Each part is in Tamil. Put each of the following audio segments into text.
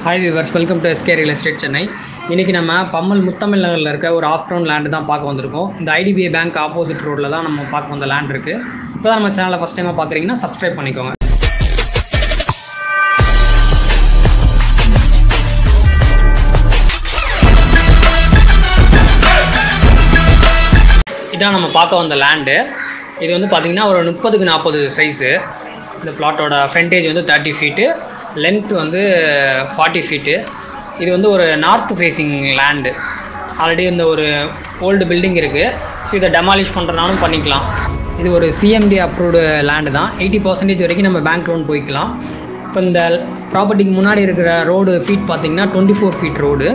Hi viewers welcome to SK real estate Chennai இன்றைக்கி நம்ம பம்மல் முத்தமிழ் நகரில் இருக்க ஒரு ஆஃப் கிரவுண்ட் லேண்டு தான் பார்க்க வந்திருக்கோம் இந்த ஐடிபிஐ பேங்க் ஆப்போசிட் ரோட்டில் தான் நம்ம பார்க்க வந்த லேண்ட் இருக்குது இப்போ தான் நம்ம சேனலை ஃபஸ்ட் டைமாக பார்க்குறீங்கன்னா சப்ஸ்கிரைப் பண்ணிக்கோங்க இதான் நம்ம பார்க்க வந்த லேண்டு இது வந்து பார்த்திங்கன்னா ஒரு முப்பதுக்கு நாற்பது சைஸு இந்த பிளாட்டோட ஃப்ரண்டேஜ் வந்து தேர்ட்டி ஃபீட்டு லென்த் வந்து ஃபார்ட்டி ஃபீட்டு இது வந்து ஒரு நார்த் ஃபேஸிங் லேண்டு ஆல்ரெடி இந்த ஒரு ஓல்டு பில்டிங் இருக்குது ஸோ இதை டெமாலிஷ் பண்ணுறனாலும் பண்ணிக்கலாம் இது ஒரு சிஎம்டி அப்ரூவ்டு லேண்டு தான் எயிட்டி பர்சன்டேஜ் வரைக்கும் நம்ம பேங்க் லோன் போய்க்கலாம் இப்போ இந்த ப்ராப்பர்ட்டிக்கு முன்னாடி இருக்கிற ரோடு ஃபீட் பார்த்திங்கன்னா டுவெண்ட்டி ஃபோர் ஃபீட் ரோடு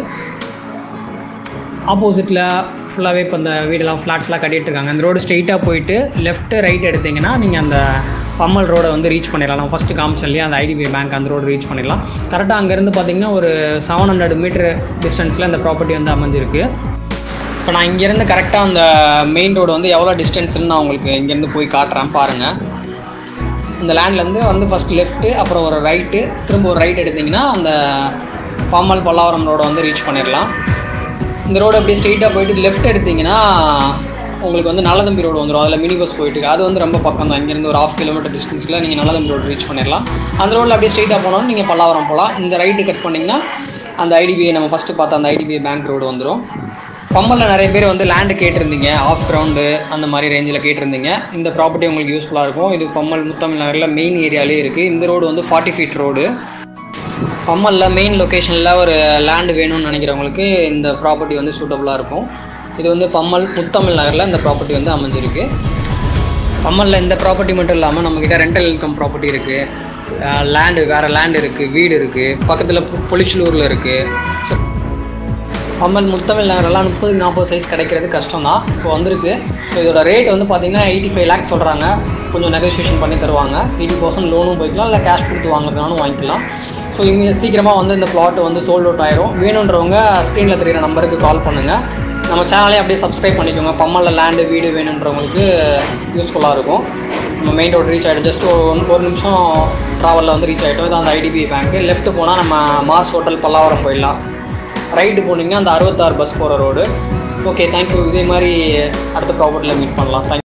ஆப்போசிட்டில் ஃபுல்லாகவே இப்போ இந்த வீடெல்லாம் ஃப்ளாட்ஸ்லாம் கட்டிட்டு இருக்காங்க அந்த ரோடு ஸ்ட்ரெயிட்டாக போயிட்டு லெஃப்ட்டு ரைட் எடுத்தீங்கன்னா நீங்கள் அந்த பம்மல் ரோடை வந்து ரீச் பண்ணிடலாம் நம்ம ஃபஸ்ட்டு காமிச்சோம் இல்லையா அந்த ஐடிபி பேங்க் அந்த ரோடு ரீச் பண்ணிடலாம் கரெக்டாக அங்கேருந்து பார்த்தீங்கன்னா ஒரு செவன் ஹண்ட்ரட் மீட்டர் டிஸ்டன்ஸில் இந்த ப்ராப்பர்ட்டி வந்து அமைஞ்சிருக்கு இப்போ நான் இங்கேருந்து கரெக்டாக அந்த மெயின் ரோடு வந்து எவ்வளோ டிஸ்டன்ஸ்னு நான் உங்களுக்கு இங்கேருந்து போய் காட்டுறேன் பாருங்கள் இந்த லேண்ட்லேருந்து வந்து ஃபஸ்ட் லெஃப்ட்டு அப்புறம் ஒரு ரைட்டு திரும்ப ஒரு ரைட் எடுத்திங்கன்னா அந்த பாமல் பல்லாவரம் ரோடை வந்து ரீச் பண்ணிடலாம் இந்த ரோடு அப்படியே ஸ்ட்ரெயிட்டாக போயிட்டு லெஃப்ட் எடுத்திங்கன்னா உங்களுக்கு வந்து நல்லதம்பி ரோடு வந்துடும் அதில் மினி பஸ் போயிட்டு இருக்கு. அது வந்து ரொம்ப பக்கம் தான் இங்கேருந்து ஒரு ஆஃப் கிலோமீட்டர் டிஸ்டன்ஸில் நீங்கள் நல்லதம்பி ரோடு ரீச் பண்ணிடலாம் அந்த ரோட்டில் அப்படியே ஸ்ட்ரெயிட்டாக போனாலும் நீங்கள் பல்லாவரம் போகலாம் இந்த ரைட்டு கட் பண்ணிங்கன்னா அந்த ஐடிபிஐ நம்ம ஃபஸ்ட்டு பார்த்த அந்த ஐடிபிஐ பேங்க் ரோடு வந்துடும் பம்மலில் நிறைய பேர் வந்து லேண்டு கேட்டிருந்தீங்க ஆஃப் கிரவுண்டு அந்த மாதிரி ரேஞ்சில் கேட்டிருந்தீங்க இந்த ப்ராப்பர்ட்டி உங்களுக்கு யூஸ்ஃபுல்லாக இருக்கும் இது பம்மல் முத்தமிழ் நகரில் மெயின் ஏரியாலே இருக்குது இந்த ரோடு வந்து ஃபார்ட்டி ஃபீட் ரோடு பம்மலில் மெயின் லொக்கேஷனில் ஒரு லேண்டு வேணும்னு நினைக்கிறவங்களுக்கு இந்த ப்ராப்பர்ட்டி வந்து சூட்டபுளாக இருக்கும் இது வந்து பம்மல் முத்தமிழ் நகரில் இந்த ப்ராப்பர்ட்டி வந்து அமைஞ்சிருக்கு பம்மலில் இந்த ப்ராப்பர்ட்டி மட்டும் இல்லாமல் நம்மக்கிட்ட ரெண்டல் இன்கம் ப்ராப்பர்ட்டி இருக்குது லேண்டு வேறு லேண்ட் இருக்குது வீடு இருக்குது பக்கத்தில் பொ- பொலிச்சலூரில் இருக்குது ஸோ பம்மல் முத்தமிழ் நகரெல்லாம் முப்பது நாற்பது சைஸ் கிடைக்கிறது கஷ்டம் தான் இப்போ வந்திருக்கு ஸோ இதோட ரேட் வந்து பார்த்தீங்கன்னா எயிட்டி ஃபைவ் லேக்ஸ் சொல்கிறாங்க கொஞ்சம் நெகோசியேஷன் பண்ணி தருவாங்க எயிட்டி பர்சன்ட் லோனும் போய்க்கலாம் இல்லை கேஷ் கொடுத்து வாங்குறதுனாலும் வாங்கிக்கலாம் ஸோ இங்கே சீக்கிரமாக வந்து இந்த பிளாட் வந்து சோல்ட் அவுட் ஆயிரும் வேணுன்றவங்க ஸ்க்ரீனில் தெரியிற நம்பருக்கு கால் பண்ணுங்கள் நம்ம சேனலே அப்படியே சப்ஸ்கிரைப் பண்ணிக்கோங்க பம்மலில் லேண்டு வீடு வேணுன்றவங்களுக்கு யூஸ்ஃபுல்லாக இருக்கும் நம்ம மெயின் ரோடு ரீச் ஆகிடும் ஜஸ்ட் ஒரு ஒன் ஒரு நிமிஷம் ட்ராவலில் வந்து ரீச் ஆகிட்டோம் இது அந்த ஐடிபிஐ பேங்க்கு லெஃப்ட் போனால் நம்ம மாஸ் ஹோட்டல் பல்லாவரம் போயிடலாம் ரைட்டு போனீங்கன்னா அந்த அறுபத்தாறு பஸ் போகிற ரோடு ஓகே தேங்க்யூ இதே மாதிரி அடுத்த ப்ராப்பர்ட்டியில் மீட் பண்ணலாம் தேங்க்